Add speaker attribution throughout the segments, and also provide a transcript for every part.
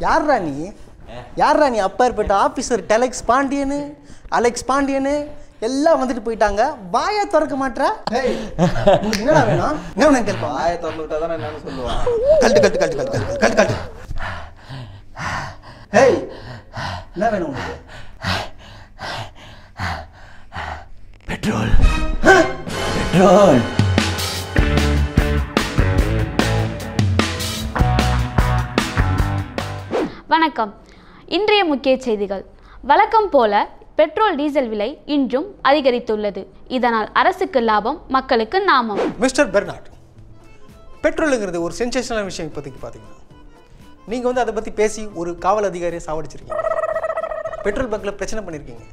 Speaker 1: யார்ரா நீ யார்ரா நீ அப்பேற்பட்ட ஆஃபீஸர் டெலெக்ஸ் பாண்டியனு அலெக்ஸ் பாண்டியனு எல்லாம் வந்துட்டு போயிட்டாங்க வாயை திறக்க மாட்ற ஏய், உனக்கு என்னடா வேணும் என்ன வேணும் கேட்பா
Speaker 2: வாயை திறந்து விட்டா தானே என்னன்னு சொல்லுவான்
Speaker 1: கழட்டு கழட்டு கழட்டு கழட்டு கழட்டு கழட்டு கழட்டு ஏய் என்ன வேணும் உனக்கு
Speaker 3: பெட்ரோல் பெட்ரோல்
Speaker 4: வணக்கம் இன்றைய முக்கிய செய்திகள் வழக்கம் போல பெட்ரோல் டீசல் விலை இன்றும் அதிகரித்துள்ளது இதனால் அரசுக்கு லாபம் மக்களுக்கு நாமம்
Speaker 1: மிஸ்டர் பெர்னாட் பெட்ரோலுங்கிறது ஒரு சென்சேஷனல் விஷயம் இப்போதைக்கு பார்த்தீங்கன்னா நீங்கள் வந்து அதை பற்றி பேசி ஒரு காவல் அதிகாரியை சாவடிச்சிருக்கீங்க பெட்ரோல் பங்க்கில் பிரச்சனை பண்ணியிருக்கீங்க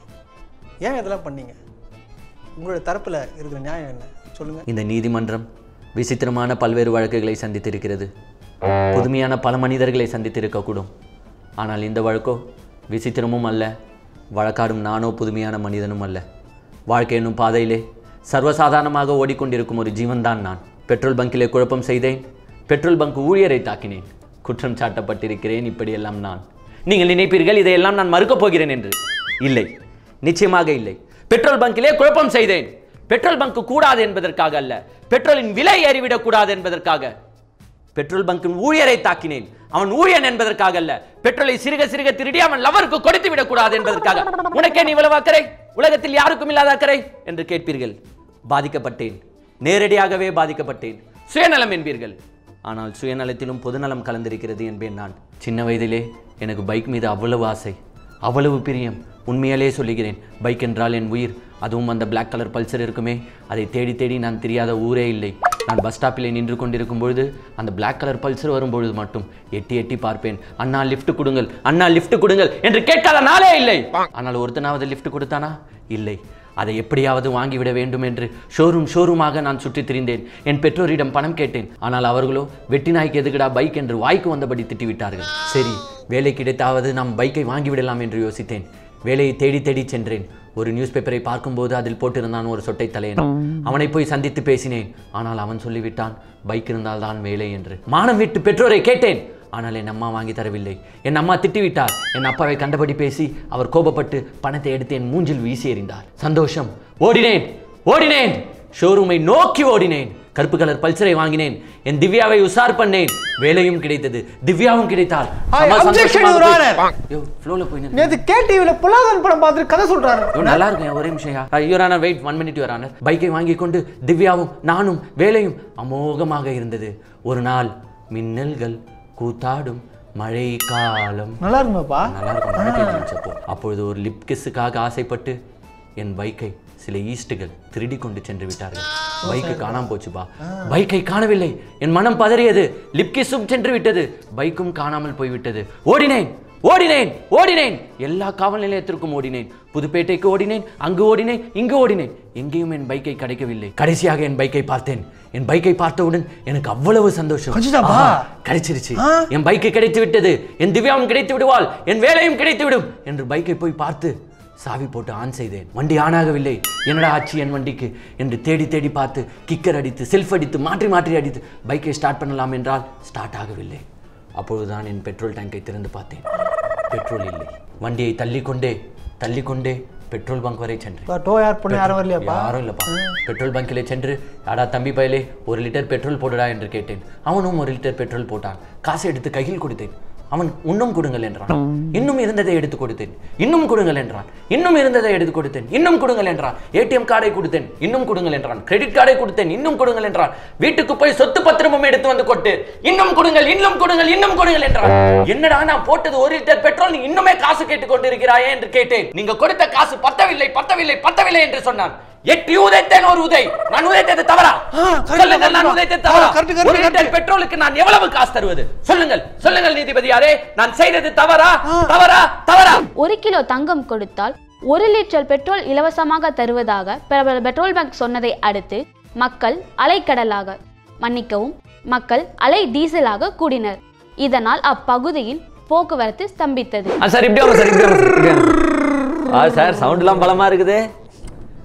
Speaker 1: ஏன் இதெல்லாம் பண்ணீங்க உங்களோட தரப்பில் இருக்கிற நியாயம் என்ன சொல்லுங்கள்
Speaker 3: இந்த நீதிமன்றம் விசித்திரமான பல்வேறு வழக்குகளை சந்தித்திருக்கிறது புதுமையான பல மனிதர்களை சந்தித்திருக்கக்கூடும் ஆனால் இந்த வழக்கோ விசித்திரமும் அல்ல வழக்காடும் நானோ புதுமையான மனிதனும் அல்ல வாழ்க்கை என்னும் பாதையிலே சர்வசாதாரணமாக ஓடிக்கொண்டிருக்கும் ஒரு ஜீவன்தான் நான் பெட்ரோல் பங்கிலே குழப்பம் செய்தேன் பெட்ரோல் பங்க் ஊழியரை தாக்கினேன் குற்றம் சாட்டப்பட்டிருக்கிறேன் இப்படியெல்லாம் நான் நீங்கள் நினைப்பீர்கள் இதையெல்லாம் நான் மறுக்கப் போகிறேன் என்று இல்லை நிச்சயமாக இல்லை பெட்ரோல் பங்கிலே குழப்பம் செய்தேன் பெட்ரோல் பங்க் கூடாது என்பதற்காக அல்ல பெட்ரோலின் விலை ஏறிவிடக் கூடாது என்பதற்காக பெட்ரோல் பங்கின் ஊழியரை தாக்கினேன் அவன் ஊழியன் என்பதற்காக அல்ல பெட்ரோலை சிறுக சிறுக திருடி அவன் லவருக்கு கொடுத்து விடக்கூடாது என்பதற்காக உனக்கே நீ இவ்வளவு அக்கறை உலகத்தில் யாருக்கும் இல்லாத அக்கறை என்று கேட்பீர்கள் பாதிக்கப்பட்டேன் நேரடியாகவே பாதிக்கப்பட்டேன் சுயநலம் என்பீர்கள் ஆனால் சுயநலத்திலும் பொதுநலம் கலந்திருக்கிறது என்பேன் நான் சின்ன வயதிலே எனக்கு பைக் மீது அவ்வளவு ஆசை அவ்வளவு பிரியம் உண்மையாலே சொல்லுகிறேன் பைக் என்றால் என் உயிர் அதுவும் அந்த Black கலர் பல்சர் இருக்குமே அதை தேடி தேடி நான் தெரியாத ஊரே இல்லை நான் பஸ் ஸ்டாப்பில் நின்று கொண்டிருக்கும் பொழுது அந்த Black கலர் பல்சர் வரும்பொழுது மட்டும் எட்டி எட்டி பார்ப்பேன் அண்ணா லிஃப்ட் கொடுங்கள் அண்ணா லிஃப்ட் கொடுங்கள் என்று கேட்காத நாளே இல்லை ஆனால் ஒருத்தனாவது லிஃப்ட் கொடுத்தானா இல்லை அதை எப்படியாவது வாங்கிவிட வேண்டும் என்று ஷோரூம் ஷோரூமாக நான் சுற்றித் திரிந்தேன் என் பெற்றோரிடம் பணம் கேட்டேன் ஆனால் அவர்களோ வெட்டி நாய்க்கு எதுக்குடா பைக் என்று வாய்க்கு வந்தபடி திட்டிவிட்டார்கள் சரி வேலை கிடைத்தாவது நாம் பைக்கை வாங்கிவிடலாம் என்று யோசித்தேன் வேலையை தேடி தேடி சென்றேன் ஒரு நியூஸ் பேப்பரை பார்க்கும்போது அதில் போட்டிருந்தான் ஒரு சொட்டை தலையன் அவனை போய் சந்தித்து பேசினேன் ஆனால் அவன் சொல்லிவிட்டான் பைக் இருந்தால்தான் வேலை என்று மானம் விட்டு பெற்றோரை கேட்டேன் ஆனால் என் அம்மா வாங்கி தரவில்லை என் அம்மா திட்டிவிட்டார் என் அப்பாவை கண்டபடி பேசி அவர் கோபப்பட்டு பணத்தை எடுத்து என் மூஞ்சில் வீசி எறிந்தார் சந்தோஷம் ஓடினேன் ஓடினேன் ஷோரூமை நோக்கி ஓடினேன் கருப்பு கலர் பல்சரை வாங்கினேன் என் திவ்யாவை உசார் பண்ணேன் வேலையும் கிடைத்தது திவ்யாவும் கிடைத்தாள்
Speaker 1: Hi,
Speaker 3: அம்மா
Speaker 1: objection,
Speaker 3: சந்தோஷமாக
Speaker 1: Your
Speaker 3: போய்-
Speaker 1: Honor.
Speaker 3: யோ, flowல போய் நில்லு.
Speaker 1: நேற்று கேடிவியில் புலாதன் படம் பார்த்துட்டு கதை சொல்கிறாரு
Speaker 3: ஐயோ, நல்லா இருக்கும் ஒரே நிமிஷம் யுவரான வெயிட் ஒன் மினிட் யுவரான பைக்கை வாங்கி கொண்டு திவ்யாவும் நானும் வேலையும் அமோகமாக இருந்தது ஒரு நாள் மின்னல்கள் கூத்தாடும் மழை காலம்
Speaker 1: நல்லா இருக்குமாப்பா
Speaker 3: நல்லா இருக்கும் மழை பெய்ஞ்சிருச்சு அப்போ அப்பொழுது ஒரு லிப் கிஸ்ஸுக்காக ஆசைப்பட்டு என் பைக்கை சில ஈஸ்ட்டுகள் திருடி கொண்டு சென்று விட்டார்கள் பைக்கு காணாம போச்சுப்பா பைக்கை காணவில்லை என் மனம் பதறியது லிப் கிஸ்ஸும் சென்று விட்டது பைக்கும் காணாமல் போய்விட்டது ஓடினேன் ஓடினேன் ஓடினேன் எல்லா காவல் நிலையத்திற்கும் ஓடினேன் புதுப்பேட்டைக்கு ஓடினேன் அங்கு ஓடினேன் இங்கு ஓடினேன் எங்கேயும் என் பைக்கை கிடைக்கவில்லை கடைசியாக என் பைக்கை பார்த்தேன் என் பைக்கை பார்த்தவுடன் எனக்கு அவ்வளவு சந்தோஷம்
Speaker 1: கொஞ்சிதாப்பா?
Speaker 3: ஆஹா, கிடைச்சிருச்சு என் பைக்கு கிடைத்து விட்டது என் திவ்யாவும் கிடைத்து விடுவாள் என் வேலையும் கிடைத்து விடும் என்று பைக்கை போய் பார்த்து சாவி போட்டு ஆன் செய்தேன் வண்டி ஆன் ஆகவில்லை என்னடா ஆச்சு என் வண்டிக்கு என்று தேடி தேடி பார்த்து கிக்கர் அடித்து செல்ஃப் அடித்து மாற்றி மாற்றி அடித்து பைக்கை ஸ்டார்ட் பண்ணலாம் என்றால் ஸ்டார்ட் ஆகவில்லை அப்பொழுதுதான் என் பெட்ரோல் டேங்கை திறந்து பார்த்தேன் பெட்ரோல் இல்லை வண்டியை தள்ளிக்கொண்டே தள்ளிக்கொண்டே பெட்ரோல் பங்க் வரை சென்றேன்
Speaker 1: டோ யார் பொண்ணு யாரும் வரலையாப்பா
Speaker 3: யாரும் இல்லப்பா பெட்ரோல் பங்கிலே சென்று அடா தம்பி பயலே ஒரு லிட்டர் பெட்ரோல் போடுடா என்று கேட்டேன் அவனும் ஒரு லிட்டர் பெட்ரோல் போட்டான் காசை எடுத்து கையில் கொடுத்தேன் அவன் இன்னும் கொடுங்கள் என்றான் இன்னும் இருந்ததை எடுத்து கொடுத்தேன் இன்னும் கொடுங்கள் என்றான் இன்னும் இருந்ததை எடுத்து கொடுத்தேன் இன்னும் கொடுங்கள் என்றான் ஏடிஎம் கார்டை கொடுத்தேன் இன்னும் கொடுங்கள் என்றான் கிரெடிட் கார்டை கொடுத்தேன் இன்னும் கொடுங்கள் என்றான் வீட்டுக்கு போய் சொத்து பத்திரமும் எடுத்து வந்து கொட்டு இன்னும் கொடுங்கள் இன்னும் கொடுங்கள் இன்னும் கொடுங்கள் என்றான் என்னடா நான் போட்டது ஒரு லிட்டர் பெட்ரோல் நீ இன்னுமே காசு கேட்டுக் கொண்டிருக்கிறாயே என்று கேட்டேன் நீங்க கொடுத்த காசு பத்தவில்லை பத்தவில்லை பத்தவில்லை என்று சொன்னான் எட்டி உதைத்தேன் ஒரு உதை நான் உதைத்தது தவறா
Speaker 1: correct,
Speaker 3: சொல்லுங்கள் நான்
Speaker 1: correct.
Speaker 3: உதைத்தது
Speaker 1: ஆ,
Speaker 3: தவறா
Speaker 1: correct, correct,
Speaker 3: ஒரு லிட்டர் பெட்ரோலுக்கு நான் எவ்வளவு காசு தருவது சொல்லுங்கள் சொல்லுங்கள் நீதிபதியாரே நான் செய்தது தவறா தவறா தவறா
Speaker 4: ஒரு கிலோ தங்கம் கொடுத்தால் ஒரு லிட்டர் பெட்ரோல் இலவசமாக தருவதாக பிரபல பெட்ரோல் பங்க் சொன்னதை அடுத்து மக்கள் அலைக்கடலாக மன்னிக்கவும் மக்கள் அலை டீசலாக கூடினர் இதனால் அப்பகுதியில் போக்குவரத்து ஸ்தம்பித்தது
Speaker 3: சார் இப்படி வாங்க சார் இப்படி வாங்க சார் இப்படி வாங்க. ஆ சார் சவுண்ட்லாம் பலமா இருக்குது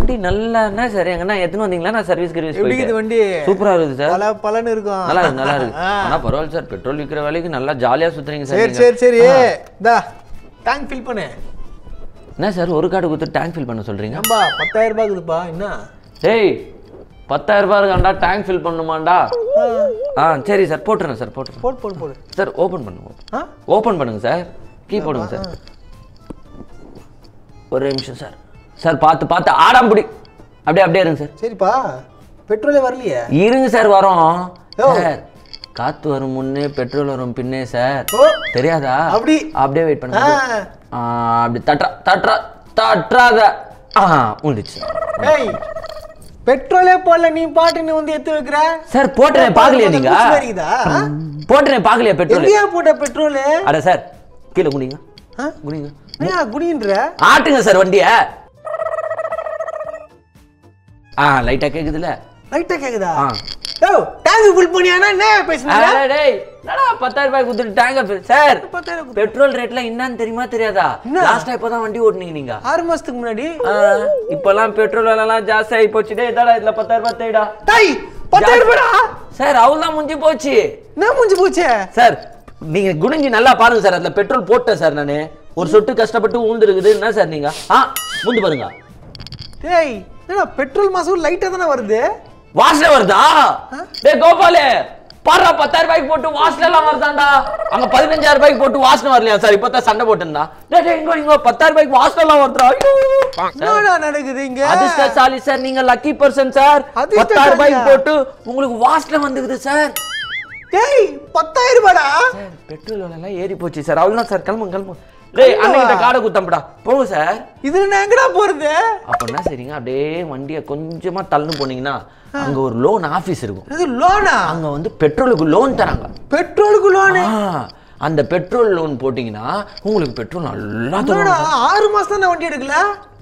Speaker 3: வண்டி நல்லா என்ன சார் எங்கன்னா எத்தனை வந்தீங்களா நான் சர்வீஸ் சர்வீஸ்
Speaker 1: எப்படி இது வண்டி
Speaker 3: சூப்பரா இருக்குது சார்
Speaker 1: பல பலன்னு இருக்கும்
Speaker 3: நல்லா இருக்கு நல்லா இருக்கு ஆனா பரவாயில்ல சார் பெட்ரோல் விற்கிற வேலைக்கு நல்லா ஜாலியா சுத்துறீங்க சார்
Speaker 1: சரி
Speaker 3: நீங்க.
Speaker 1: சரி சரி தா டேங்க் ஃபில் பண்ணு
Speaker 3: என்ன சார் ஒரு கார்டு கொடுத்து டேங்க் ஃபில் பண்ண சொல்றீங்க
Speaker 1: ஏம்பா பத்தாயிரம் ரூபாய் இருக்குதுப்பா என்ன
Speaker 3: டேய் பத்தாயிரம் ரூபாய் இருக்காண்டா டேங்க் ஃபில் பண்ணுமாண்டா ஆ சரி சார் போட்டுறேன் சார் போட்டுறேன்
Speaker 1: போடு போடு போடு
Speaker 3: சார் ஓப்பன் பண்ணுங்க
Speaker 1: ஆ
Speaker 3: ஓப்பன் பண்ணுங்க சார் கீ போடுங்க சார் ஒரு நிமிஷம் சார் சார் பார்த்து பார்த்து ஆடாம பிடி அப்படியே அப்படியே இருங்க சார்
Speaker 1: சரிப்பா பெட்ரோலே வரலையே
Speaker 3: இருங்க சார் வரோம்
Speaker 1: ஓ.
Speaker 3: சார் காத்து வரும் முன்னே பெட்ரோல் வரும் பின்னே சார்
Speaker 1: ஓ
Speaker 3: தெரியாதா
Speaker 1: அப்படி.
Speaker 3: அப்படியே வெயிட் பண்ணுங்க
Speaker 1: ஆ.
Speaker 3: ஆ, அப்படி தட்டுறா தட்டுறா தட்டுறாத ஆ உண்டுச்சு
Speaker 1: ஏய் பெட்ரோலே போடல நீ பாட்டு நீ வந்து எடுத்து வைக்கிற
Speaker 3: சார் போட்டுறேன் பார்க்கலையா நீங்க
Speaker 1: குச்சி வரைக்குதா ஆ?
Speaker 3: போட்டுறேன் பார்க்கலையா பெட்ரோல்
Speaker 1: எங்கேயா போட்ட பெட்ரோலு
Speaker 3: அட சார் கீழே குடிங்க
Speaker 1: ஆ?
Speaker 3: குடிங்க
Speaker 1: ஏன் குடின்ற
Speaker 3: ஆட்டுங்க சார் வண்டிய ஆ லைட்டா கேக்குதுல
Speaker 1: லைட்டா கேக்குதா
Speaker 3: ஆ.
Speaker 1: ஓ டேங்க் ஃபுல் பண்ணியானா என்ன பேசுன
Speaker 3: அட டேய் என்னடா பத்தாயிரம் ரூபாய் கொடுத்துட்டு டேங்கர் சார்
Speaker 1: பத்தாயிரம் கொடு.
Speaker 3: பெட்ரோல் ரேட்ல என்னன்னு தெரியுமா தெரியாதா
Speaker 1: என்ன?
Speaker 3: லாஸ்டா இப்பதான் வண்டி ஓட்டுனீங்க நீங்க
Speaker 1: ஆறு மாசத்துக்கு முன்னாடி
Speaker 3: ஆ, இப்பெல்லாம் பெட்ரோல் விலைலாம் ஜாஸ்தி ஆகி போச்சு டேய் இதாடா இதுல பத்தாயிரம் ரூபாய் தேடா
Speaker 1: டாய் பத்தாயிரம் ரூபாடா
Speaker 3: சார் அவள்தான் முடிஞ்சு போச்சு
Speaker 1: என்ன முடிஞ்சு போச்சே
Speaker 3: சார் நீங்க குனிஞ்சு நல்லா பாருங்க சார் அதுல பெட்ரோல் போட்டேன் சார் நானு ஒரு சொட்டு கஷ்டப்பட்டு ஊந்துருக்குது என்ன சார் நீங்க ஆ முந்து பாருங்க
Speaker 1: டேய் என்னடா பெட்ரோல் மாசம் லைட்டா தானே வருது
Speaker 3: வாசனை வருதா டேய் கோபாலு பாடுறா பத்தாயிரம் ரூபாய்க்கு போட்டு வாசனை எல்லாம் வருதாண்டா அங்க பதினஞ்சாயிரம் ரூபாய்க்கு போட்டு வாசனை வரலையா சார் இப்பதான் சண்டை போட்டுருந்தா டேய் டேய் இங்க இங்க பத்தாயிரம் ரூபாய்க்கு வாசனை எல்லாம் வருதுடா ஐயோ.
Speaker 1: என்னடா நடக்குது இங்க
Speaker 3: அதிர்ஷ்டசாலி சார் நீங்க லக்கி பர்சன் சார்
Speaker 1: அதிர்ஷ்டசாலியா?
Speaker 3: பத்தாயிரம் ரூபாய்க்கு போட்டு உங்களுக்கு வாசனை வந்துக்குது சார்
Speaker 1: டேய் பத்தாயிரம் ரூபாடா
Speaker 3: சார் பெட்ரோல் விலைலாம் ஏறி போச்சு சார் அவ்வளோதான் சார் கிளம்புங்க கிளம்புங்க டேய் அண்ணன் காடை குத்தம்படா போங்க சார்
Speaker 1: இதுல நான் எங்கடா போறது
Speaker 3: அப்ப என்ன சரிங்க அப்படியே வண்டியை கொஞ்சமா தள்ளு போனீங்கன்னா அங்க ஒரு லோன் ஆபீஸ் இருக்கும்
Speaker 1: இது லோனா
Speaker 3: அங்க வந்து பெட்ரோலுக்கு லோன் தராங்க
Speaker 1: பெட்ரோலுக்கு லோனு
Speaker 3: ஆ, அந்த பெட்ரோல் லோன் போட்டிங்கன்னா உங்களுக்கு பெட்ரோல் நல்லா
Speaker 1: என்னடா
Speaker 3: தரும்
Speaker 1: ஆறு மாசம் தான் வண்டி எடுக்கல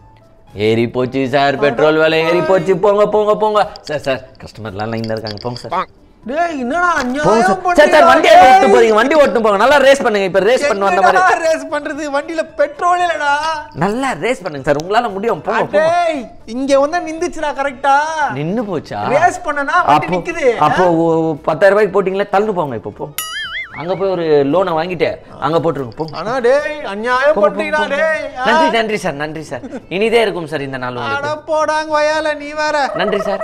Speaker 3: ஏறி போச்சு சார் பெட்ரோல் விலை ஏறி போச்சு போங்க போங்க போங்க சார் சார் கஸ்டமர்லாம் லைன்ல இருக்காங்க போங்க சார்
Speaker 1: டேய் என்னடா
Speaker 3: போங்க
Speaker 1: அநியாயம்
Speaker 3: சார் சார் சார் வண்டியை ஓட்டு போறீங்க வண்டி ஓட்டு போங்க நல்லா ரேஸ் பண்ணுங்க இப்ப ரேஸ் பண்ண வந்த மாதிரி
Speaker 1: ரேஸ் பண்றது வண்டியில பெட்ரோல் இல்லடா
Speaker 3: நல்லா ரேஸ் பண்ணுங்க சார் உங்களால முடியும் போங்க போங்க
Speaker 1: டேய் இங்க வந்தா நிந்துச்சுடா கரெக்டா
Speaker 3: நின்னு போச்சா
Speaker 1: ரேஸ் பண்ணனா வண்டி
Speaker 3: அப்போ
Speaker 1: நிக்குது
Speaker 3: அப்போ ஒ- பத்தாயிரம் ரூபாய்க்கு போட்டிங்களே தள்ளு போங்க இப்போ போ அங்க போய் ஒரு லோனை வாங்கிட்டு அங்க போட்டுருங்க போங்க
Speaker 1: ஆனா டேய் அநியாயம் பண்றீடா டேய் ஆ?
Speaker 3: நன்றி நன்றி சார் நன்றி சார் இனிதே இருக்கும் சார் இந்த நாள் உங்களுக்கு
Speaker 1: அட போடாங்க வயால நீ வேற
Speaker 3: நன்றி சார்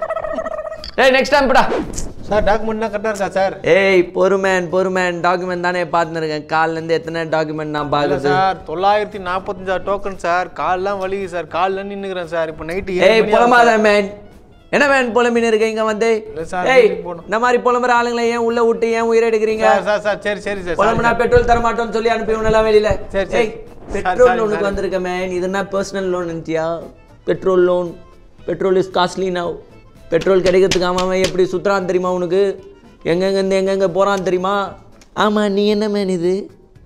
Speaker 3: ஏய் நெக்ஸ்ட் டைம் படா
Speaker 1: சார் டாக்குமெண்ட்லாம் கரெக்டா இருக்கா சார்
Speaker 3: ஏய் பொறுமேன் பொறுமேன் டாக்குமெண்ட் தானே பார்த்துருக்கேன் கால்ல இருந்து எத்தனை டாக்குமெண்ட் நான்
Speaker 1: இல்ல
Speaker 3: பார்க்குறது
Speaker 1: சார் தொள்ளாயிரத்தி நாற்பத்தஞ்சாறு டோக்கன் சார் கால்லாம் வலிக்குது சார் காலில் நின்னுக்கிறேன் சார் இப்போ நைட்டு
Speaker 3: ஏய் புலம்பாத மேன் என்ன மேன் புலம்பின்னு இருக்க இங்க வந்து
Speaker 1: இல்ல சார்,
Speaker 3: ஏய்
Speaker 1: வீட்டுக்கு போகணும்.
Speaker 3: இந்த மாதிரி புலம்புற ஆளுங்களை ஏன் உள்ள விட்டு ஏன் உயிரை எடுக்கிறீங்க
Speaker 1: சார் சார் சார் சரி சரி சார்
Speaker 3: புலம்புனா பெட்ரோல் தர மாட்டோம்னு சொல்லி அனுப்பி இவனெல்லாம் வெளியில
Speaker 1: சரி, சரி.
Speaker 3: ஏய்
Speaker 1: சார்,
Speaker 3: பெட்ரோல்
Speaker 1: சாரி,
Speaker 3: லோனுக்கு
Speaker 1: சாரி.
Speaker 3: வந்திருக்க மேன் இது என்ன பர்சனல் லோன் நினச்சியா petrol loan petrol is costly now petrol கிடைக்கிறதுக்கு அவன் அவன் எப்படி சுத்துறான் தெரியுமா உனக்கு எங்கெங்கேருந்து எங்கெங்கே போகிறான் தெரியுமா ஆமாம் நீ என்ன மேன் இது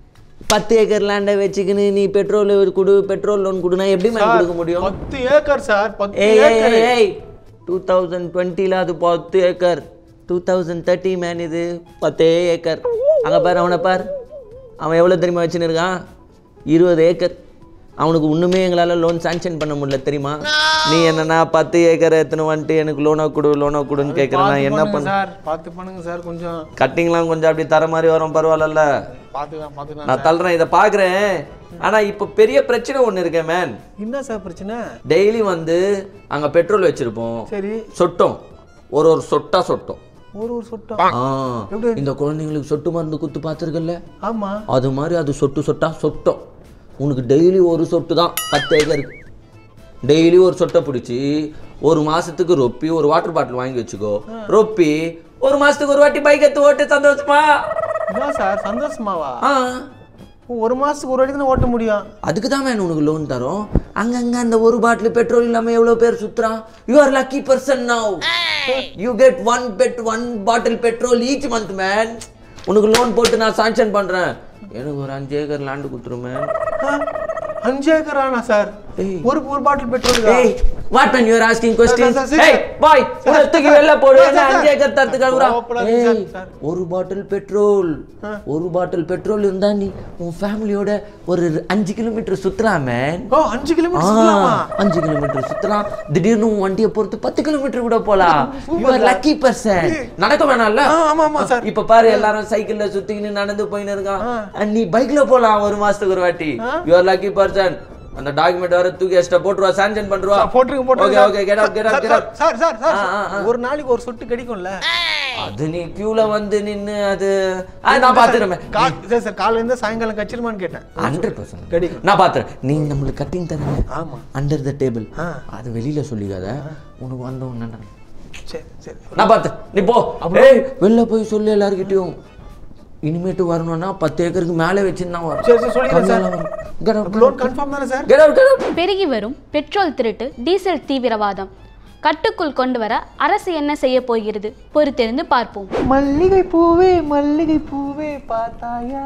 Speaker 3: பத்து ஏக்கர் லேண்டை வச்சுக்கின்னு நீ பெட்ரோல் கொடு பெட்ரோல் லோன் கொடுனா எப்படி மேன் கொடுக்க முடியும்
Speaker 1: பத்து ஏக்கர் சார் பத்து
Speaker 3: ஏய் ஏய்
Speaker 1: ஏக்கர்
Speaker 3: ஏய் ஏய் டூ தௌசண்ட் டுவெண்ட்டியில் அது பத்து acre two thousand thirty man இது பத்தே ஏக்கர் அங்கே பாரு அவனை பார் அவன் எவ்வளோ தெரியுமா வச்சுன்னு இருக்கான் இருபது ஏக்கர் அவனுக்கு ஒன்றுமே எங்களால் லோன் சாங்ஷன் பண்ண முடியல தெரியுமா நீ என்னன்னா பத்து ஏக்கர் எத்தனை வந்துட்டு எனக்கு லோனை கொடு லோனை கொடுன்னு கேட்குறேன் நான் என்ன பண்ண
Speaker 1: சார் பார்த்து பண்ணுங்க சார் கொஞ்சம்
Speaker 3: கட்டிங்லாம் கொஞ்சம் அப்படி தர மாதிரி வரும் பரவாயில்லல்ல
Speaker 1: பார்த்துக்கலாம் பார்த்துக்கலாம்
Speaker 3: நான் தள்ளுறேன் இதை பார்க்குறேன் ஆனால் இப்போ பெரிய பிரச்சனை ஒன்று இருக்கேன் மேன்
Speaker 1: என்ன சார் பிரச்சனை
Speaker 3: டெய்லி வந்து அங்கே பெட்ரோல் வச்சுருப்போம்
Speaker 1: சரி
Speaker 3: சொட்டோம் ஒரு ஒரு சொட்டா சொட்டோம்
Speaker 1: ஒரு ஒரு சொட்டம்
Speaker 3: ஆ, இந்த குழந்தைங்களுக்கு சொட்டு மருந்து குத்து பார்த்துருக்கல
Speaker 1: ஆமா
Speaker 3: அது மாதிரி அது சொட்டு சொட்டா சொட்டோம் உனக்கு டெய்லி ஒரு சொட்டு தான் பத்து ஏக்கருக்கு டெய்லி ஒரு சொட்டை பிடிச்சி ஒரு மாசத்துக்கு ரொப்பி ஒரு வாட்டர் பாட்டில் வாங்கி வச்சுக்கோ ரொப்பி ஒரு மாசத்துக்கு ஒரு வாட்டி பைக் எடுத்து ஓட்டு சந்தோஷமா
Speaker 1: இதான் சார் சந்தோஷமாவா
Speaker 3: ஆ
Speaker 1: ஒரு மாசத்துக்கு ஒரு வாட்டி தானே ஓட்ட முடியும்
Speaker 3: அதுக்கு தான் வேணும் உனக்கு லோன் தரோம் அங்கங்க அந்த ஒரு பாட்டில் பெட்ரோல் இல்லாம எவ்வளவு பேர் சுத்துறான் you are lucky person now you get one pet one bottle petrol each month man உனக்கு லோன் போட்டு நான் சாங்ஷன் பண்றேன் எனக்கு ஒரு அஞ்சு ஏக்கர் லேண்டு கொடுத்துரும் மேன்
Speaker 1: ஆ, அஞ்சு ஏக்கர் ஆனா சார்
Speaker 3: ஏய்.
Speaker 1: ஒரு ஒரு பாட்டில் பெட்ரோல்
Speaker 3: ஏய் what man you are asking question
Speaker 1: sir, sir,
Speaker 3: ஏய்
Speaker 1: சார்.
Speaker 3: பாய் உன தூக்கி வெளில போடு
Speaker 1: சார்,
Speaker 3: என்ன
Speaker 1: சார்,
Speaker 3: அஞ்சு ஏக்கர் தரத்துக்கு அழுகுறா
Speaker 1: கோவப்படாதீங்க சார்,
Speaker 3: ஏய்
Speaker 1: சார்.
Speaker 3: ஒரு பாட்டில் பெட்ரோல் ஒரு பாட்டில் பெட்ரோல் இருந்தா நீ உன் ஃபேமிலியோட ஒரு அஞ்சு கிலோமீட்டர் சுத்தலாம் மேன்
Speaker 1: ஓ அஞ்சு கிலோமீட்டர் சுத்தலாமா
Speaker 3: அஞ்சு கிலோமீட்டர் சுத்தலாம் திடீர்னு உன் வண்டியை பொறுத்து பத்து கிலோமீட்டர் கூட போலாம் யூ ஆர் லக்கி பர்சன் நடக்க வேணாம்ல
Speaker 1: ஆ, ஆமா ஆமா சார்
Speaker 3: இப்ப பாரு எல்லாரும் சைக்கிள்ல சுத்திக்கின்னு நடந்து போயின்னு இருக்கான் And நீ பைக்ல போலாம் ஒரு மாசத்துக்கு ஒரு வாட்டி யூ ஆர் லக்கி பர்சன் அந்த டாக்குமெண்ட் வர தூக்கி எக்ஸ்ட்ரா போட்டுருவா சாங்ஷன் பண்ணுவா
Speaker 1: போட்டுருங்க
Speaker 3: ஓகே
Speaker 1: போட்டுருங்க
Speaker 3: okay get up get up get up
Speaker 1: sir sir sir
Speaker 3: ஆ, ஆ, ஆ.
Speaker 1: ஒரு நாளைக்கு ஒரு சொட்டு கிடைக்கும்ல
Speaker 3: அது நீ கியூல வந்து நின்னு அது ஆ, நான் பாத்துறேன்
Speaker 1: கால் சார் சார் காலையில இருந்து சாயங்காலம் கச்சிருமான்னு கேட்டேன்
Speaker 3: ஹண்ட்ரட் பர்சன்ட்
Speaker 1: கிடைக்கும்
Speaker 3: நான் பாத்துறேன் நீ நம்மளுக்கு கட்டிங் தரேன்
Speaker 1: ஆமா
Speaker 3: அண்டர் த டேபிள்
Speaker 1: ஆ.
Speaker 3: அது வெளியில சொல்லிக்காத உனக்கு வந்த உடனே
Speaker 1: சரி சரி
Speaker 3: நான் பார்த்து நீ போ ஏய் வெளில போய் சொல்லு எல்லார்கிட்டயும் இனிமேட்டு வரணும்னா பத்து ஏக்கருக்கு மேலே வச்சுருந்தா
Speaker 1: சரி சரி சொல்லிடுறேன் சார்
Speaker 3: வரும்
Speaker 1: லோன் கன்ஃபார்ம் தானே sir
Speaker 3: Get out, get out.
Speaker 4: பெருகி வரும் பெட்ரோல் திருட்டு டீசல் தீவிரவாதம் கட்டுக்குள் கொண்டு வர அரசு என்ன செய்ய போகிறது பொறுத்திருந்து பார்ப்போம்
Speaker 1: மல்லிகை பூவே மல்லிகை பூவே பார்த்தாயா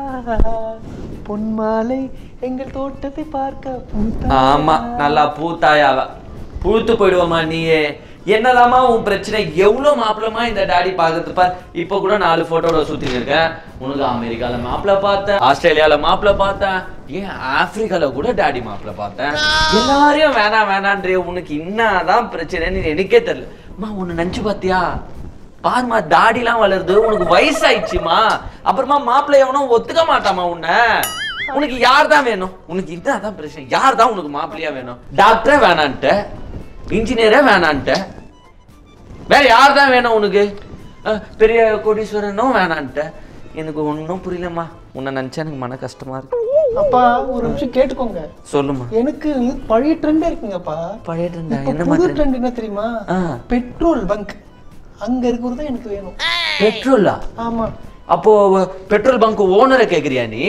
Speaker 1: பொன்மாலை எங்கள் தோட்டத்தை பார்க்க பூத்தா
Speaker 3: ஆமா நல்லா பூத்தாயாவ பூத்து போயிடுவோமா நீயே என்னதாம்மா உன் பிரச்சனை எவ்வளவு மாப்பிளமா இந்த டாடி பாக்குறது பார் இப்ப கூட நாலு போட்டோட சுத்திட்டு இருக்கேன் உனக்கு அமெரிக்கால மாப்பிள பார்த்தேன் ஆஸ்திரேலியால மாப்பிள பார்த்தேன் ஏன் ஆப்பிரிக்கால கூட டாடி மாப்பிள பார்த்தேன் எல்லாரையும் வேணாம் வேணான்றே உனக்கு என்னதான் பிரச்சனைன்னு எனக்கே தெரியல அம்மா உன்னை நினைச்சு பாத்தியா பாருமா தாடிலாம் வளருது உனக்கு வயசாயிடுச்சுமா அப்புறமா மாப்பிள்ளை எவனும் ஒத்துக்க மாட்டாமா உன்னை உனக்கு யார் தான் வேணும் உனக்கு இதான் பிரச்சனை யார் தான் உனக்கு மாப்பிள்ளையா வேணும் டாக்டரே வேணான்ட்ட இன்ஜினியரே வேணான்ட்ட வேற யார் தான் வேணும் உனக்கு அஹ், பெரிய கோடீஸ்வரனும் வேணான்ட்ட எனக்கு ஒன்றும் புரியலம்மா உன்னை நினைச்சா எனக்கு மன கஷ்டமா இருக்கு
Speaker 1: அப்பா ஒரு நிமிஷம் கேட்டுக்கோங்க
Speaker 3: சொல்லுமா
Speaker 1: எனக்கு இது பழைய ட்ரெண்டே இருக்குங்கப்பா
Speaker 3: பழைய trend ஆ?
Speaker 1: இப்ப
Speaker 3: என்ன
Speaker 1: புது
Speaker 3: மாதிரி
Speaker 1: ட்ரெண்ட் என்ன தெரியுமா
Speaker 3: ஆ.
Speaker 1: பெட்ரோல் பங்க் அங்க இருக்கிறது தான் எனக்கு வேணும்
Speaker 3: பெட்ரோலா
Speaker 1: ஆமா
Speaker 3: அப்போ பெட்ரோல் பங்க் ஓனரை கேக்குறியா நீ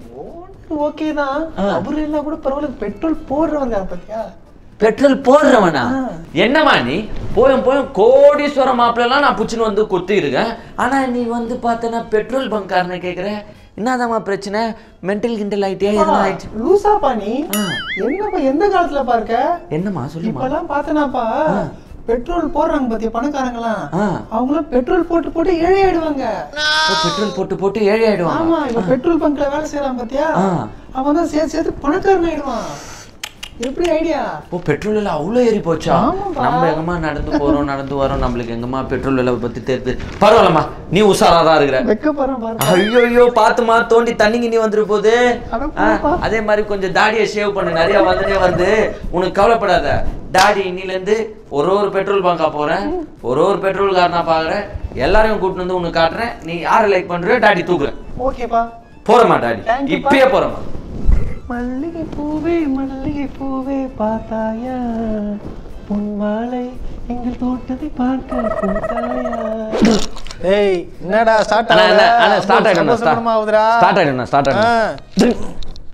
Speaker 1: ஓகே தான் அவரு எல்லாம் கூட பரவாயில்ல பெட்ரோல் போடுறவங்க பாத்தியா
Speaker 3: பெட்ரோல் போடுறவனா என்னம்மா நீ போயும் போயும் கோடீஸ்வர மாப்பிள்ளலாம் நான் புச்சுன்னு வந்து குத்தி இருக்கேன் ஆனா நீ வந்து பார்த்தனா பெட்ரோல் பங்காரனை கேக்குற என்னதாம்மா பிரச்சனை மென்டல் கிண்டல் ஆயிட்டியா எதுனா ஆயிடுச்சு
Speaker 1: லூசாப்பா நீ என்னப்பா எந்த காலத்துல பார்க்க
Speaker 3: என்னம்மா சொல்லுமா
Speaker 1: இப்பெல்லாம் பார்த்தனாப்பா பெட்ரோல் போடுறாங்க பாத்தியா பணக்காரங்களாம்
Speaker 3: ஆ.
Speaker 1: அவங்களாம் பெட்ரோல் போட்டு போட்டு ஏழை ஆயிடுவாங்க
Speaker 3: பெட்ரோல் போட்டு போட்டு ஏழை ஆயிடுவான்
Speaker 1: ஆமா இப்ப பெட்ரோல் பங்க்ல வேலை செய்யறான் பாத்தியா
Speaker 3: ஆ.
Speaker 1: அவன் தான் சேர்த்து சேர்த்து பணக்காரன் ஆயிடுவான் எப்படி ஐடியா
Speaker 3: ஓ பெட்ரோல் விலை அவ்வளோ ஏறி போச்சா
Speaker 1: ஆமாப்பா.
Speaker 3: நம்ம எங்கம்மா நடந்து போறோம் நடந்து வரோம் நம்மளுக்கு எங்கம்மா பெட்ரோல் விலை பத்தி தெரியுது பரவாயில்லம்மா நீ உஷாரா தான் இருக்கிற
Speaker 1: வெக்க போறான் பாரு
Speaker 3: ஐயோ ஐயோ பாத்துமா தோண்டி தண்ணி கிண்ணி வந்துரு போகுது
Speaker 1: அட
Speaker 3: ஆ,
Speaker 1: போப்பா.
Speaker 3: அதே மாதிரி கொஞ்சம் தாடியை ஷேவ் பண்ணு நிறைய வந்துட்டே வருது உனக்கு கவலைப்படாத டாடி இன்னில இருந்து ஒரு ஒரு பெட்ரோல் பங்கா போறேன் ஒரு ஒரு பெட்ரோல் காரனா பாக்குறேன் எல்லாரையும் கூட்டிட்டு வந்து உனக்கு காட்டுறேன் நீ யாரை லைக் பண்றியோ டாடி தூக்குறேன்
Speaker 1: ஓகேப்பா
Speaker 3: போறமா டாடி
Speaker 1: Thank you,
Speaker 3: இப்பயே போறமா
Speaker 1: மல்லிகை பூவே மல்லிகை பூவே பார்த்தாயா உன் மாலை எங்கள் தோட்டத்தை பார்க்க பூத்தாயா ஏய் என்னடா ஸ்டார்ட்
Speaker 3: அண்ணா, அண்ணா, அண்ணா, start ஆயிடும்ண்ணா, start.
Speaker 1: ஆகுதுடா
Speaker 3: Start ஆயிடும்ண்ணா, start ஆயிடும்.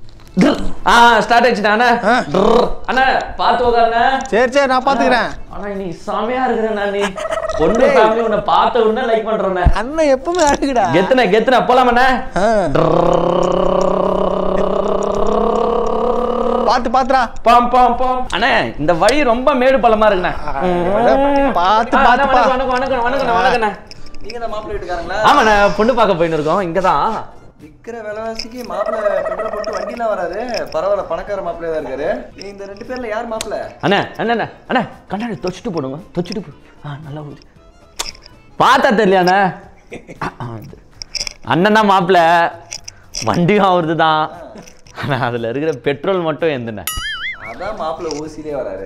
Speaker 3: ஆ ஸ்டார்ட் ஆயிடுச்சுண்ணா அண்ணா
Speaker 1: ஆ.
Speaker 3: ட்ர். அண்ணா பார்த்து உட்காருண்ணா
Speaker 1: சரி சரி நான் பாத்துக்கிறேன்
Speaker 3: ஆனா நீ செமையா இருக்கிற நீ பொண்ணு ஃபேமிலி உன்னை பார்த்த உடனே லைக் பண்றேன்
Speaker 1: அண்ணன் எப்பவுமே அழகுடா
Speaker 3: கெத்துன கெத்துன போலாமண்ணா
Speaker 1: ஆ. பாத்து பாத்துடா
Speaker 3: பாம் பாம் பாம் அண்ணா இந்த வழி ரொம்ப மேடு பள்ளமா இருக்குண்ணா
Speaker 1: பாத்து
Speaker 3: ஆ, அண்ணா,
Speaker 1: பாத்து பா.
Speaker 3: வணக்கம் வணக்கம் வணக்கம் வணக்கம் வணக்கண்ணா
Speaker 2: நீங்க தான் மாப்பிள்ளை வீட்டுக்காரங்களா
Speaker 3: ஆமாண்ணா பொண்ணு பார்க்க போயின்னு இருக்கோம் இங்கதான்
Speaker 2: விக்கிற விலைவாசிக்கு மாப்பிள்ளை பெட்ரோல் போட்டு வண்டிலாம் வராது பரவாயில்ல பணக்கார மாப்பிள்ளையா தான் இருக்காரு நீ இந்த ரெண்டு பேர்ல யார் மாப்பிள்ளை
Speaker 3: அண்ணா அண்ணா அண்ணா அண்ணா கண்ணாடி தொச்சிட்டு போடுங்க தொச்சிட்டு போ ஆ நல்லா போகுது பார்த்தா தெரியலையாண்ணா அண்ணன் தான் மாப்பிள்ள வண்டியும் அவரது தான் ஆனால் அதில் இருக்கிற பெட்ரோல் மட்டும் எந்தண்ணே
Speaker 2: அதான் மாப்பிள்ளை ஓசிலே வராரு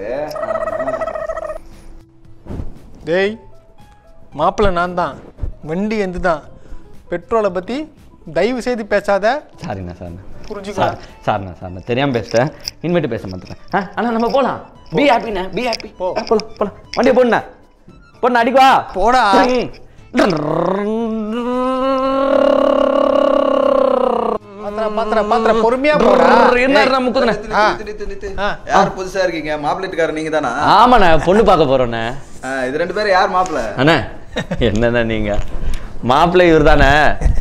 Speaker 1: டேய் மாப்பிள்ளை நான் தான் வண்டி எந்து தான் பெட்ரோலை பற்றி தயவு செய்து பேசாத
Speaker 3: சாரிண்ணா சார்ண்ணா
Speaker 1: புரிஞ்சுக்கலாம்
Speaker 3: சார் சார்ண்ணா சார்ண்ணா தெரியாமல் பேசிட்டேன் இனிமேட்டு பேச மாட்டேன் ஆ அண்ணா நம்ம போகலாம் பி ஹாப்பிண்ணா பி ஹாப்பி
Speaker 1: போ.
Speaker 3: போகலாம் போகலாம் வண்டியை போடுண்ணா போடுண்ணா அடிக்குவா
Speaker 1: போடா பாத்திர பாத்திர பாத்திர பொறுமையா போடா
Speaker 3: என்ன முக்குதுண்ணே
Speaker 1: ஆ.
Speaker 2: நித்து, நித்து, நித்து.
Speaker 1: ஆ.
Speaker 2: யார் புதுசா இருக்கீங்க மாப்பிள்ளை வீட்டுக்காரர் நீங்க தானா
Speaker 3: ஆமாண்ணா பொண்ணு பார்க்க போகிறோண்ணே
Speaker 2: ஆ, இது ரெண்டு பேரும் யார் மாப்பிள்ளை
Speaker 3: அண்ணா என்னண்ணா நீங்க மாப்பிள்ளை இவர் தானே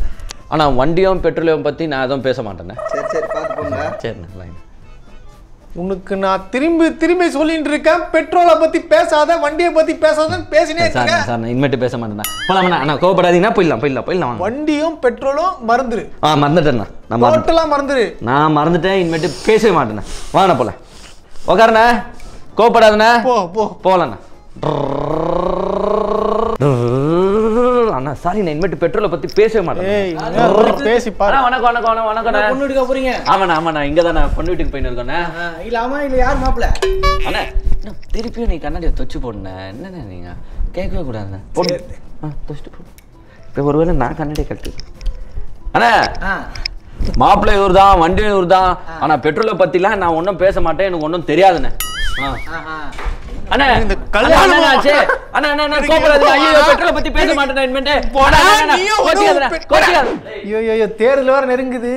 Speaker 3: ஆனால் வண்டியும் பெட்ரோலையும் பற்றி நான் எதுவும் பேச மாட்டேண்ணே
Speaker 2: சரி சரி பார்த்து போங்க
Speaker 3: சரிண்ணா லைன்
Speaker 1: உனக்கு நான் திரும்பி திரும்பி சொல்லிட்டு இருக்கேன் பெட்ரோலை பத்தி பேசாத வண்டியை பத்தி பேசாதன்னு பேசினே
Speaker 3: சார்
Speaker 1: இருக்கேன்
Speaker 3: நான் சார் நான் இனிமேட்டு பேச மாட்டேண்ணா போலாமண்ணா அண்ணா கோவப்படாதீங்கன்னா போயிடலாம் போயிடலாம் போயிடலாம் வாங்க
Speaker 1: வண்டியும் பெட்ரோலும் மறந்துரு
Speaker 3: ஆ மறந்துட்டேண்ணா நான் மறந்து
Speaker 1: டோட்டலா மறந்துரு
Speaker 3: நான் மறந்துட்டேன் இனிமேட்டு பேசவே மாட்டேண்ணா வாங்கண்ணா போல உக்காருண்ணா கோவப்படாதுண்ணா
Speaker 1: போ போ
Speaker 3: போகலண்ணா அண்ணா சாரி நான் இனிமேட்டு பெட்ரோலை பற்றி பேசவே மாட்டேன்
Speaker 1: ஏய் என்ன அதை பத்தி பேசி பாரு
Speaker 3: அண்ணா, வணக்கம் வணக்கம் வணக்கம் வணக்கண்ணா
Speaker 2: பொண்ணு எடுக்க போறீங்க
Speaker 3: ஆமாண்ணா ஆமாண்ணா இங்கே தான் நான் பொண்ணு வீட்டுக்கு போயின்னு இருக்கேண்ணா
Speaker 2: ஆ, இல்ல ஆமா இல்ல யார் மாப்பிள்ள
Speaker 3: அண்ணா என்ன திருப்பியும் நீ கண்ணாடியை தொச்சு போடுண்ணே என்னண்ணே நீங்க கேட்கவே கூடாதுண்ணே போடு ஆ தொச்சுட்டு போடு இப்போ ஒருவேளை நான் கண்ணாடியை கட்டு அண்ணா
Speaker 2: ஆ
Speaker 3: மாப்பிள்ளை இவர் தான் வண்டி இவர் தான் ஆனா பெட்ரோலை பத்திலாம் நான் ஒன்றும் பேச மாட்டேன் எனக்கு ஒன்றும் தெரியாதுண்ணே ஆ
Speaker 2: ஆஹா
Speaker 3: அண்ணா
Speaker 1: இந்த
Speaker 3: அண்ணா,
Speaker 1: கல்யாணம்
Speaker 3: அண்ணா, ஆச்சு. அண்ணா அண்ணா அண்ணா கோபப்படாதீங்க ஐயோ பெட்ரோலை பத்தி பேச மாட்டேன் இனிமேட்டு
Speaker 1: போடா,
Speaker 3: அண்ணா, அண்ணா,
Speaker 1: நீயும்
Speaker 3: கோச்சிக்காதண்ணா,
Speaker 1: ஒரு பெ-
Speaker 3: கோச்சிக்காத.
Speaker 1: ஐயோ ஐயோ தேர்தல் வேற நெருங்குது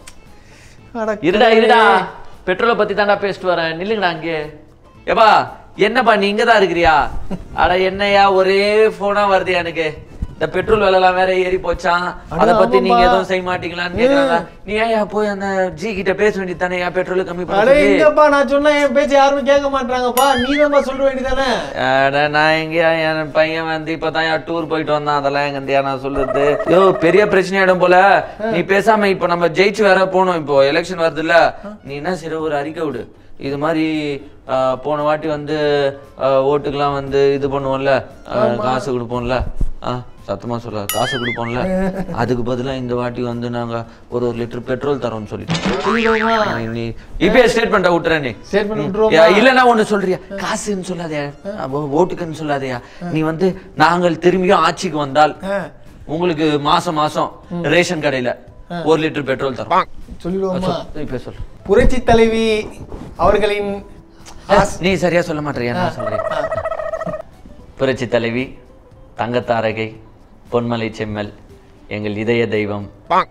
Speaker 1: அட
Speaker 3: இருடா
Speaker 1: கடவுளே.
Speaker 3: இருடா பெட்ரோலை பத்தி தான்டா பேசிட்டு வரேன் நில்லுங்கடா அங்கே ஏப்பா என்னப்பா நீ இங்க தான் இருக்கிறியா அட என்னையா ஒரே போனா வருது எனக்கு இந்த பெட்ரோல் விலை எல்லாம் வேற ஏறி போச்சான்
Speaker 1: அட
Speaker 3: அத பத்தி நீங்க
Speaker 1: ஆமாப்பா.
Speaker 3: எதுவும் செய்ய மாட்டீங்களான்னு கேக்குறாங்க நீ ஏன் போய் அந்த ஜி கிட்ட பேச வேண்டியது தானே ஏன் பெட்ரோல் கம்மி
Speaker 1: அட
Speaker 3: பண்ணி
Speaker 1: எங்கப்பா நான் சொன்னா என் பேச்சு யாருமே கேட்க மாட்டாங்கப்பா நீ தான் சொல்ல வேண்டியதானே
Speaker 3: அட நான் எங்கயா என் பையன் வந்து இப்பதான் டூர் போயிட்டு வந்தான் அதெல்லாம் எங்க இந்தியா நான் சொல்றது ஐயோ பெரிய பிரச்சனையாயிடும் போல நீ பேசாம இப்ப நம்ம ஜெயிச்சு வேற போகணும் இப்போ எலெக்ஷன் வருதுல்ல நீ என்ன சரி ஒரு அறிக்கை விடு இது மாதிரி ஆ, போன வாட்டி வந்து ஆ, ஓட்டுக்கெல்லாம் வந்து இது பண்ணுவோம்ல ஆ, காசு கொடுப்போம்ல ஆ சத்தமா சொல்ல காசு கொடுப்போம்ல அதுக்கு பதிலா இந்த வாட்டி வந்து நாங்க ஒரு ஒரு லிட்டர் பெட்ரோல் தரோம்னு சொல்லிட்டோம் நீ இப்பயே ஸ்டேட்மெண்ட்டை விட்டுறேன் நீ
Speaker 1: ஸ்டேட்மெண்ட் விட்டுருவோம்
Speaker 3: யா, இல்லைன்னா ஒண்ணு சொல்றியா காசுன்னு சொல்லாதே அப்போ ஓட்டுக்குன்னு சொல்லாதயா நீ வந்து நாங்கள் திரும்பியும் ஆட்சிக்கு வந்தால் உங்களுக்கு மாசம் மாசம் ரேஷன் கடையில ஒரு லிட்டர் பெட்ரோல் தரோம்
Speaker 1: சொல்லிடுவோமா
Speaker 3: இப்ப சொல்லு
Speaker 1: புரட்சி தலைவி அவர்களின்
Speaker 3: நீ சரியா சொல்ல மாட்டேறியா நான் சொல்றேன் புரட்சி தலைவி தங்கத்தாரகை பொன்மலை செம்மல் எங்கள் இதய தெய்வம்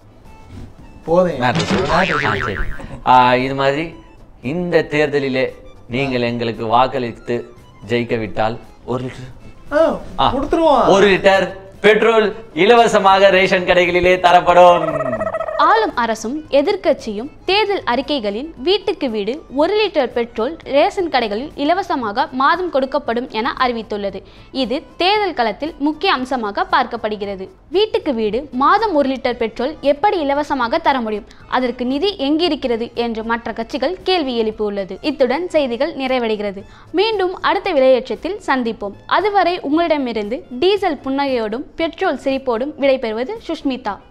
Speaker 1: போதும்
Speaker 3: மேட்ரு சொல்லு. ஆ, சரி. ஆ, இது மாதிரி இந்த தேர்தலிலே நீங்கள் எங்களுக்கு வாக்களித்து ஜெயிக்க விட்டால் ஒரு லிட்டர்
Speaker 1: ஆ,
Speaker 3: ஆ.
Speaker 1: கொடுத்துருவோம்
Speaker 3: ஒரு லிட்டர் பெட்ரோல் இலவசமாக ரேஷன் கடைகளிலே தரப்படும்
Speaker 4: ஆளும் அரசும் எதிர்க்கட்சியும் தேர்தல் அறிக்கைகளில் வீட்டுக்கு வீடு ஒரு லிட்டர் பெட்ரோல் ரேஷன் கடைகளில் இலவசமாக மாதம் கொடுக்கப்படும் என அறிவித்துள்ளது இது தேர்தல் களத்தில் முக்கிய அம்சமாக பார்க்கப்படுகிறது வீட்டுக்கு வீடு மாதம் ஒரு லிட்டர் பெட்ரோல் எப்படி இலவசமாக தர முடியும் அதற்கு நிதி எங்கிருக்கிறது என்று மற்ற கட்சிகள் கேள்வி எழுப்பியுள்ளது இத்துடன் செய்திகள் நிறைவடைகிறது மீண்டும் அடுத்த விலையேற்றத்தில் சந்திப்போம் அதுவரை உங்களிடமிருந்து டீசல் புன்னகையோடும் பெட்ரோல் சிரிப்போடும் விடைபெறுவது சுஷ்மிதா